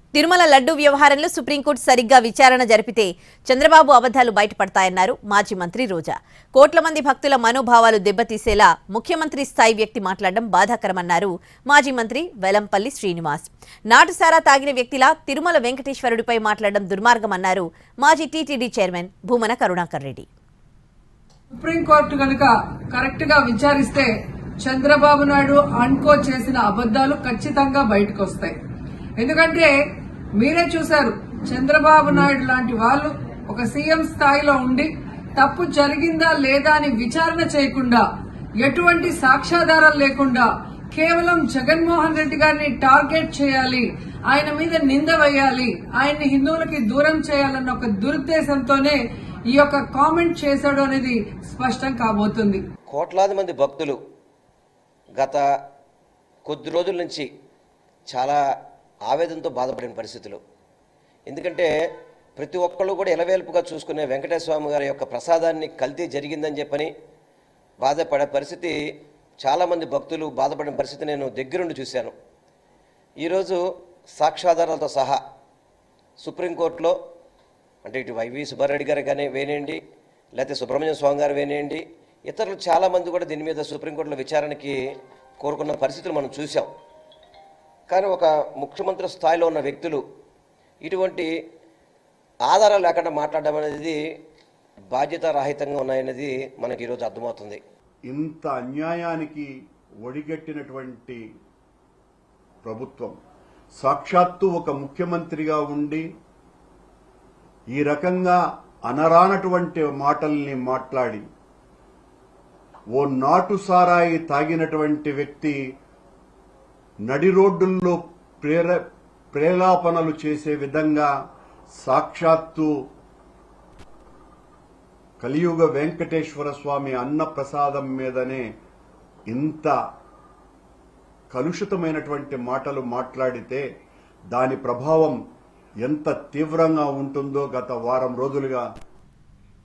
తిరుమల లడ్డూ వ్యవహారంలో సుప్రీంకోర్టు సరిగ్గా విచారణ జరిపితే చంద్రబాబు అబద్ధాలు బయటపడతాయన్నారు మాజీ మంత్రి రోజా కోట్ల మంది భక్తుల మనోభావాలు దెబ్బతీసేలా ముఖ్యమంత్రి స్థాయి వ్యక్తి మాట్లాడడం బాధాకరమన్నారు మాజీ మంత్రి వెలంపల్లి శ్రీనివాస్ నాటుసారా తాగిన వ్యక్తిలా తిరుమల వెంకటేశ్వరుడిపై మాట్లాడడం దుర్మార్గమన్నారు మాజీ TTD chairman Bhumana Karunakar Reddy supreme court కనుక కరెక్ట్ గా విచారిస్తే చంద్రబాబు నాయుడు అన్కో చేసిన అబద్దాలు ఖచ్చితంగా బయటకు వస్తాయి ఎందుకంటే మీరే చూశారు చంద్రబాబు నాయుడు లాంటి వాళ్ళు ఒక సీఎం స్థాయిలో ఉండి తప్పు జరిగిందా లేదా అని విచారణ చేయకుండా ఎటువంటి సాక్ష్యాధారాలు లేకుండా కేవలం జగన్మోహన్ రెడ్డి గారిని టార్గెట్ చేయాలి ఆయన మీద నింద వేయాలి ఆయన్ని హిందువులకి దూరం చేయాలన్న ఒక దురుద్దేశంతోనే ఈ యొక్క కామెంట్ చేశాడు అనేది స్పష్టం కాబోతుంది కోట్లాది మంది భక్తులు గత కొద్ది రోజుల నుంచి చాలా ఆవేదనతో బాధపడిన పరిస్థితులు ఎందుకంటే ప్రతి ఒక్కళ్ళు కూడా ఎలవేల్పుగా చూసుకునే వెంకటేశ్వర స్వామి గారి యొక్క ప్రసాదాన్ని కల్తీ జరిగిందని చెప్పని బాధపడే పరిస్థితి చాలామంది భక్తులు బాధపడిన పరిస్థితి నేను దగ్గరుండి చూశాను ఈరోజు సాక్ష్యాధారాలతో సహా సుప్రీంకోర్టులో అంటే ఇటు వైవి సుబ్బారెడ్డి గారు కానీ వేనేయండి లేకపోతే సుబ్రహ్మణ్య స్వామి గారు వేనేయండి ఇతరులు చాలామంది కూడా దీని మీద సుప్రీంకోర్టులో విచారణకి కోరుకున్న పరిస్థితులు మనం చూసాం కానీ ఒక ముఖ్యమంత్రి స్థాయిలో ఉన్న వ్యక్తులు ఇటువంటి ఆధారాలు లేకుండా మాట్లాడడం అనేది బాధ్యతారాహితంగా ఉన్నాయనేది మనకి ఈరోజు అర్థమవుతుంది ఇంత అన్యాయానికి ఒడిగట్టినటువంటి ప్రభుత్వం సాక్షాత్తు ఒక ముఖ్యమంత్రిగా ఉండి ఈ రకంగా అనరానటువంటి మాటల్ని మాట్లాడి ఓ నాటు సారాయి తాగినటువంటి వ్యక్తి నడి రోడ్డుల్లో ప్రేర ప్రేలాపనలు చేసే విధంగా సాక్షాత్తు కలియుగ వెంకటేశ్వర స్వామి అన్న ప్రసాదం మీదనే ఇంత కలుషితమైనటువంటి మాటలు మాట్లాడితే దాని ప్రభావం ఎంత తీవ్రంగా ఉంటుందో గత వారం రోజులుగా